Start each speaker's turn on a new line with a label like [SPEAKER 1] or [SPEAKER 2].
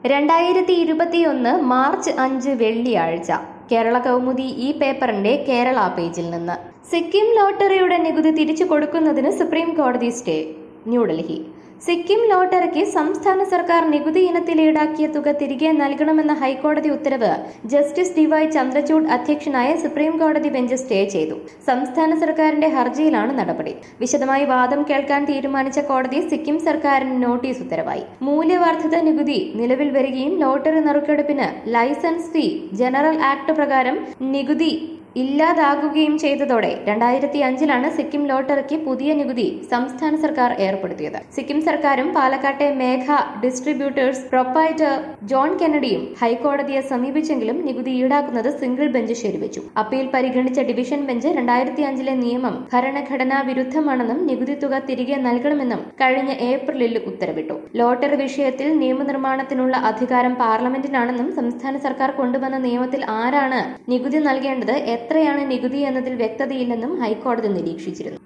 [SPEAKER 1] രണ്ടായിരത്തി ഇരുപത്തിയൊന്ന് മാർച്ച് അഞ്ച് വെള്ളിയാഴ്ച കേരള കൗമുദി ഈ പേപ്പറിന്റെ കേരള പേജിൽ നിന്ന് സിക്കിം ലോട്ടറിയുടെ നികുതി തിരിച്ചു കൊടുക്കുന്നതിന് സുപ്രീം കോടതി സ്റ്റേ ന്യൂഡൽഹി സിക്കിം ലോട്ടറിക്ക് സംസ്ഥാന സർക്കാർ നികുതി ഇനത്തിൽ ഈടാക്കിയ തുക തിരികെ നൽകണമെന്ന ഹൈക്കോടതി ഉത്തരവ് ജസ്റ്റിസ് ഡി വൈ ചന്ദ്രചൂഡ് അധ്യക്ഷനായ സുപ്രീം കോടതി ബെഞ്ച് സ്റ്റേ ചെയ്തു സംസ്ഥാന സർക്കാരിന്റെ ഹർജിയിലാണ് നടപടി വിശദമായി വാദം കേൾക്കാൻ തീരുമാനിച്ച കോടതി സിക്കിം സർക്കാരിന് നോട്ടീസ് ഉത്തരവായി മൂല്യവർദ്ധിത നികുതി നിലവിൽ വരികയും ലോട്ടറി നറുക്കെടുപ്പിന് ലൈസൻസ് ഫീ ജനറൽ ആക്ട് പ്രകാരം നികുതി ഇല്ലാതാകുകയും ചെയ്തതോടെ രണ്ടായിരത്തി അഞ്ചിലാണ് സിക്കിം ലോട്ടറിക്ക് പുതിയ നികുതി സംസ്ഥാന സർക്കാർ ഏർപ്പെടുത്തിയത് സിക്കിം സർക്കാരും പാലക്കാട്ടെ മേഘ ഡിസ്ട്രിബ്യൂട്ടേഴ്സ് പ്രൊപ്പറേറ്റർ ജോൺ കെന്നഡിയും ഹൈക്കോടതിയെ സമീപിച്ചെങ്കിലും നികുതി ഈടാക്കുന്നത് സിംഗിൾ ബെഞ്ച് ശരിവച്ചു അപ്പീൽ പരിഗണിച്ച ഡിവിഷൻ ബെഞ്ച് രണ്ടായിരത്തി അഞ്ചിലെ നിയമം ഭരണഘടനാ വിരുദ്ധമാണെന്നും നികുതി തുക തിരികെ നൽകണമെന്നും കഴിഞ്ഞ ഏപ്രിലിൽ ഉത്തരവിട്ടു ലോട്ടറി വിഷയത്തിൽ നിയമനിർമ്മാണത്തിനുള്ള അധികാരം പാർലമെന്റിനാണെന്നും സംസ്ഥാന സർക്കാർ കൊണ്ടുവന്ന നിയമത്തിൽ ആരാണ് നികുതി നൽകേണ്ടത് എത്രയാണ് നികുതി എന്നതിൽ വ്യക്തതയില്ലെന്നും ഹൈക്കോടതി നിരീക്ഷിച്ചിരുന്നു